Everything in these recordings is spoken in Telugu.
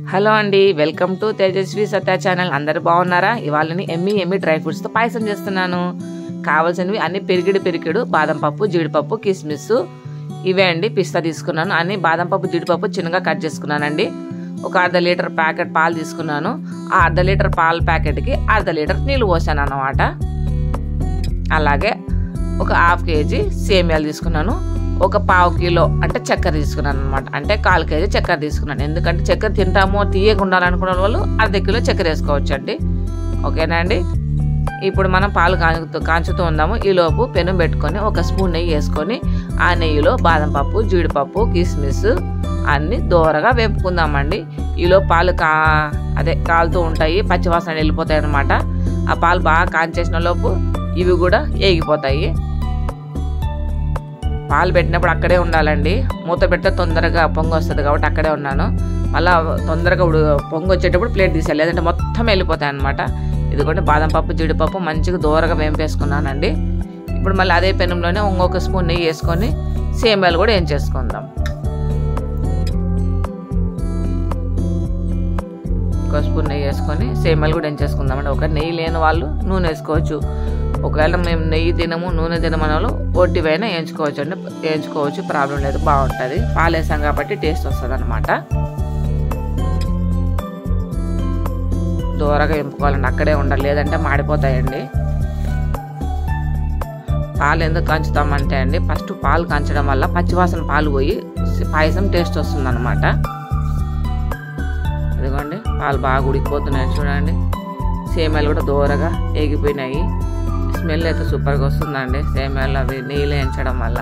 హలో అండి welcome to Tejaswi Satya channel అందరు బాగున్నారా ఇవాళని ఎమ్మి ఎమ్మి డ్రై ఫ్రూట్స్తో పాయసం చేస్తున్నాను కావాల్సినవి అన్ని పెరిగిడు పెరిగిడు బాదం పప్పు జీడిపప్పు కిస్మిస్ ఇవే అండి పిస్తా తీసుకున్నాను అన్ని బాదం పప్పు జీడిపప్పు చిన్నగా కట్ చేసుకున్నానండి ఒక అర్ధ లీటర్ ప్యాకెట్ పాలు తీసుకున్నాను ఆ అర్ధ లీటర్ పాల ప్యాకెట్కి అర్ధ లీటర్ నీళ్ళు పోసాను అన్నమాట అలాగే ఒక హాఫ్ కేజీ సేమియాలు తీసుకున్నాను ఒక పావు కిలో అంటే చక్కెర తీసుకున్నాను అనమాట అంటే కాల్ కేజీ చక్కెర తీసుకున్నాను ఎందుకంటే చక్కెర తింటామో తీయగా ఉండాలనుకున్న వాళ్ళు అర్ధ కిలో చక్కెర వేసుకోవచ్చు అండి ఓకేనా అండి ఇప్పుడు మనం పాలు కాంచుతూ కాంచుతూ ఉందాము ఈలోపు పెనం పెట్టుకొని ఒక స్పూన్ నెయ్యి వేసుకొని ఆ నెయ్యిలో బాదం పప్పు జీడిపప్పు కిస్మిస్ అన్నీ దూరగా వేపుకుందామండి ఈలో పాలు కా అదే కాలుతూ ఉంటాయి పచ్చివాసన వెళ్ళిపోతాయి అనమాట ఆ పాలు బాగా కాంచేసిన లోపు ఇవి కూడా ఏగిపోతాయి పాలు పెట్టినప్పుడు అక్కడే ఉండాలండి మూత పెడితే తొందరగా పొంగు వస్తుంది కాబట్టి అక్కడే ఉన్నాను మళ్ళీ తొందరగా ఉడు పొంగు వచ్చేటప్పుడు ప్లేట్ తీసేయాలి లేదంటే మొత్తం వెళ్ళిపోతాయి అనమాట ఇదిగోండి బాదం పప్పు జీడిపప్పు మంచిగా దూరగా వేంపేసుకున్నానండి ఇప్పుడు మళ్ళీ అదే పెనంలోనే ఇంకొక స్పూన్ నెయ్యి వేసుకొని సేమియాలు కూడా ఏం చేసుకుందాం ఒక స్పూన్ నెయ్యి వేసుకొని సేమియాలు కూడా ఏం చేసుకుందామండి ఒక నెయ్యి లేని వాళ్ళు నూనె వేసుకోవచ్చు ఒకవేళ మేము నెయ్యి తినము నూనె తినమని వాళ్ళు ఒట్టివైనా వేయించుకోవచ్చు అండి వేయించుకోవచ్చు ప్రాబ్లం లేదు బాగుంటుంది పాలు వేసాం కాబట్టి టేస్ట్ వస్తుంది అనమాట దూరగా ఎంపుకోవాలండి అక్కడే ఉండాలి లేదంటే మాడిపోతాయండి పాలు ఎందుకు కాంచుతామంటే అండి ఫస్ట్ పాలు కాంచడం వల్ల పచ్చివాసన పాలు పోయి పాయసం టేస్ట్ వస్తుంది అనమాట ఇదిగోండి పాలు బాగా ఉడికిపోతున్నాయి చూడండి సేమియాలు కూడా దూరగా ఏగిపోయినాయి స్మెల్ అయితే సూపర్గా వస్తుందండి సేమియాలు అవి నీళ్ళు వేయించడం వల్ల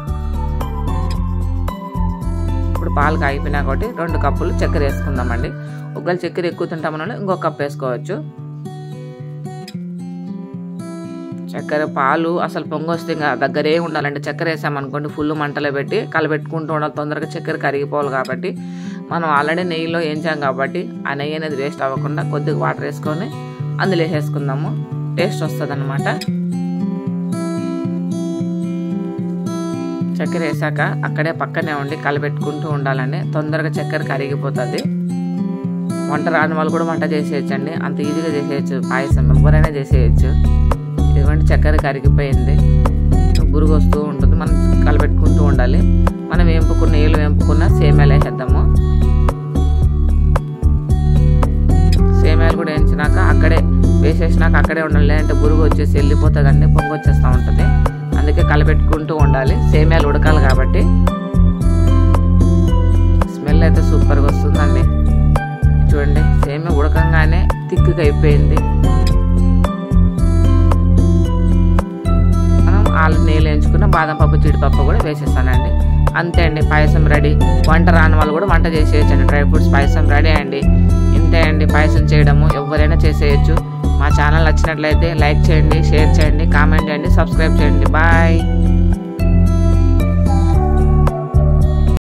ఇప్పుడు పాలు కాగిపోయినా కాబట్టి రెండు కప్పులు చక్కెర వేసుకుందామండి ఒకవేళ చక్కెర ఎక్కువ తింటామని ఇంకొక కప్ వేసుకోవచ్చు చక్కెర పాలు అసలు పొంగి వస్తే ఇంకా దగ్గరే ఉండాలండి చక్కెర వేసామనుకోండి ఫుల్ మంటలో పెట్టి కలబెట్టుకుంటూ ఉండాలి తొందరగా చక్కెర కరిగిపోవాలి కాబట్టి మనం ఆల్రెడీ నెయ్యిలో వేయించాం కాబట్టి ఆ నెయ్యి అనేది వేస్ట్ అవ్వకుండా కొద్దిగా వాటర్ వేసుకొని అందులో వేసేసుకుందాము టేస్ట్ వస్తుంది అనమాట చక్కెర వేసాక అక్కడే పక్కనే ఉండి కలబెట్టుకుంటూ ఉండాలండి తొందరగా చక్కెర కరిగిపోతుంది వంట రాని వాళ్ళు కూడా వంట చేసేయచ్చు అండి అంత ఈజీగా చేసేయచ్చు పాయసం ఎవరైనా చేసేయచ్చు ఇదిగోండి చక్కెర కరిగిపోయింది గురుగు వస్తూ ఉంటుంది మనం కలబెట్టుకుంటూ ఉండాలి మనం వేంపుకున్న నీళ్ళు వేంపుకున్న సేమ్యాలు వేసేద్దాము సేమ్యాలు కూడా వేయించినాక అక్కడే వేసేసినాక అక్కడే ఉండాలి లేదంటే గురుగు వచ్చేసి వెళ్ళిపోతుందండి పొంగు వచ్చేస్తూ ఉంటుంది అందుకే కలబెట్టుకుంటూ ఉండాలి సేమ్యాలు ఉడకాలి కాబట్టి స్మెల్ అయితే సూపర్గా వస్తుందండి చూడండి సేమ్యా ఉడకంగానే తిక్కుగా అయిపోయింది మనం ఆలు నీళ్ళు వేయించుకున్న బాదం పప్పు జీడిపప్పు కూడా వేసేస్తానండి అంతే అండి పాయసం రెడీ వంట రాని వాళ్ళు కూడా వంట చేసేయచ్చండి డ్రై ఫ్రూట్స్ పాయసం రెడీ అండి ఇంతే అండి పాయసం చేయడము ఎవరైనా చేసేయచ్చు మా ఛానల్ నచ్చినట్లయితే లైక్ చేయండి షేర్ చేయండి కామెంట్ చేయండి సబ్స్క్రైబ్ చేయండి బాయ్